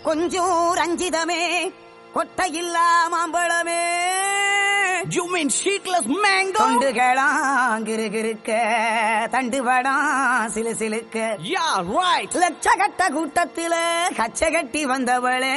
கொஞ்சம் ரஞ்சிதமே கொட்டையில்லா மாம்பழமே You mean sheetless mango? தொண்டுகளாம் கிருகிருக்க தண்டுவடாம் சிலு சிலுக்க Yeah, right. லட்சகட்ட கூட்டத்தில கச்ச கட்டி வந்தவளே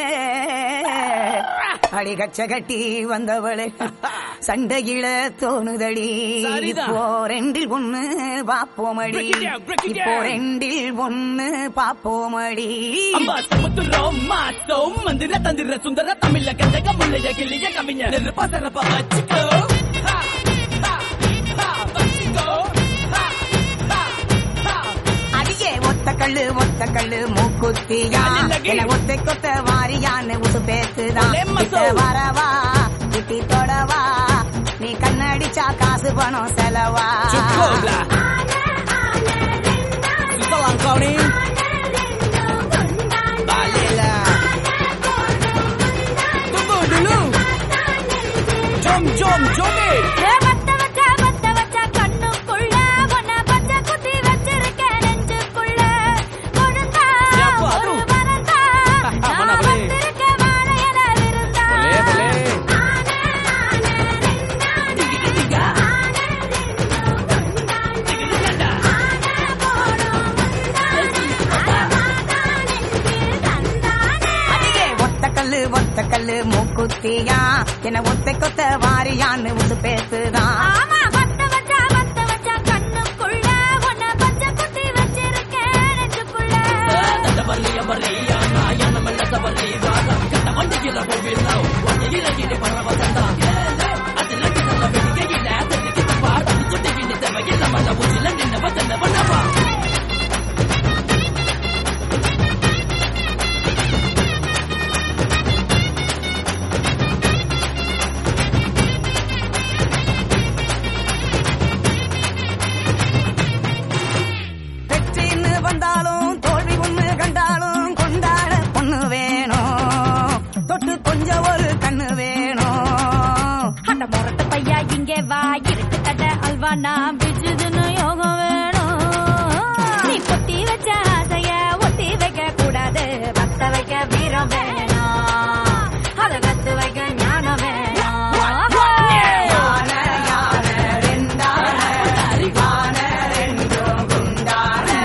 அடி கச்ச கட்டி வந்தவளே சண்டையில தோணுதடி சரிதான். இப்போ ரெண்டில் ஒண்ணு பாப்போமடி Break it down, break it இப்போ down. ரெண்டில் ஒண்ணு பாப்போமடி அம்பா சமுத்திரம் மாத்தோம் மந்திர தந்திர சுந்தர தமிழ கந்தக முள்ளைய கிளிய கவிஞ நெருப்பா சிறப்பா வச்சுக்கோ ஹா, ஹா, ஹா, வச்சுக்கோ ஹா, ஹா, ஹா. அடியே ஒத்த கல்லு ஒத்த கல்லு மூக்குத்தியா அல்லகி. என ஒத்தை கொத்த வாரியான்னு உசு பேசுதான் ஒலே மசோ. கிட்ட வரவா கிட்டி தொடவா நீ கண்ணடிச்சா காசு பணம் செலவா சுக்கோலா சுத்தலாம் கவுனி பாலேலா துகு துலு ஜோம் ஜோம் ஜோமே ஏ வத்த வச்ச வத்த வச்ச கண்ணுக்குள்ள உன்னை பச்சை குத்தி வச்சிருக்கேன் நெஞ்சுக்குள்ள கொடுத்தா ஏப்பா, அது? ஒரு வரத்தா நான் மனவளே. வந்திருக்கேன் வாழையில விருந்தா பலே பலே அடியே ஒத்த கல்லு ஒத்த கல்லு மூக்குத்தியா என ஒத்தை கொத்த வாரியான்னு உசு பேசுதான் ஆமா வத்த வச்ச வத்த வச்ச கண்ணுக்குள்ள உன்னை பச்சை குத்தி வச்சிருக்கேன் நெஞ்சுக்குள்ள தண்டவல்லிய வல்லியா நாயன மெல்ல சவல்லி ராதா கட்ட வண்டியில போவில்லோ வண்டியில கிட்ட பரவசந்தா அதில் நல்ல வெடிக்கையில தெரிவித்த பாடம் சுட்டி கிட்ட தேவையில்ல மல்ல உச்சில நின்ன வந்தன பண்ணவா வெற்றின்னு வந்தாலும் தோல்வி ஒண்ணு கண்டாலும் கொண்டாட பொண்ணு வேணும் தொட்டு கொஞ்சம் ஒரு கண்ணு வேணும் அந்த முரட்டு பையா இங்கே வா இருக்கு கடை அல்வா நான் பிச்சுதுன்னு யோகம் வேணும் நீ பொட்டி வச்ச ஆசைய ஒட்டி வைக்க கூடாது பத்த வைக்க வீரம் வேணும் அதை கத்து வைக்க ஞானம் வேணும் யானை, யானை, ரெண்டானை, யானை ரெண்டும் குண்டானை.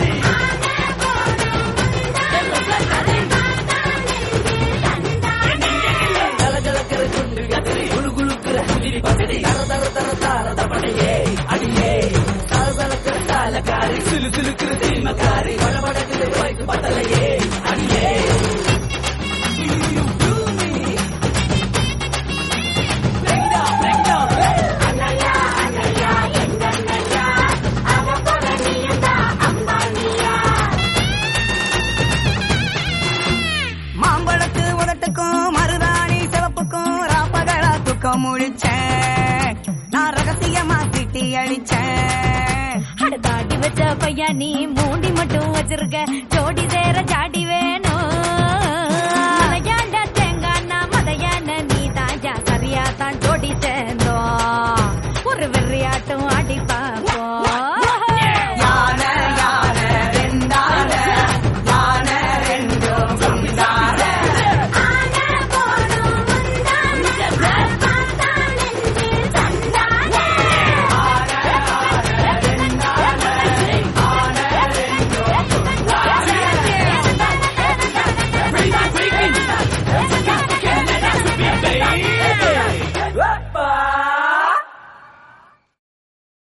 சிலு சிலுக்கிற சினிமக்காரி வளவடக்குது பைக்கு பத்தலையே அடியே Break down, break down, hey. மாம்பழத்து உதட்டுக்கும் மருதாணி சிவப்புக்கும் ராப்பகலா தூக்கம் முழிச்சேன் நான் ரகசியமா திட்டி அடிச்சேன் அட தாடி வச்ச பையா நீ மூடி மட்டும் வச்சிருக்க ஜோடி சேர ஜாடி வேணும் மலையாண்ட தேங்கானா மதையான நீ தாயா சரியா தான் ஜோடி சேர்ந்தோம் ஒரு வெறியாட்டம் ஆடி பார்ப்போம் யானை யானை ரெண்டானை யானை ரெண்டும் குண்டானை. Break it, break it.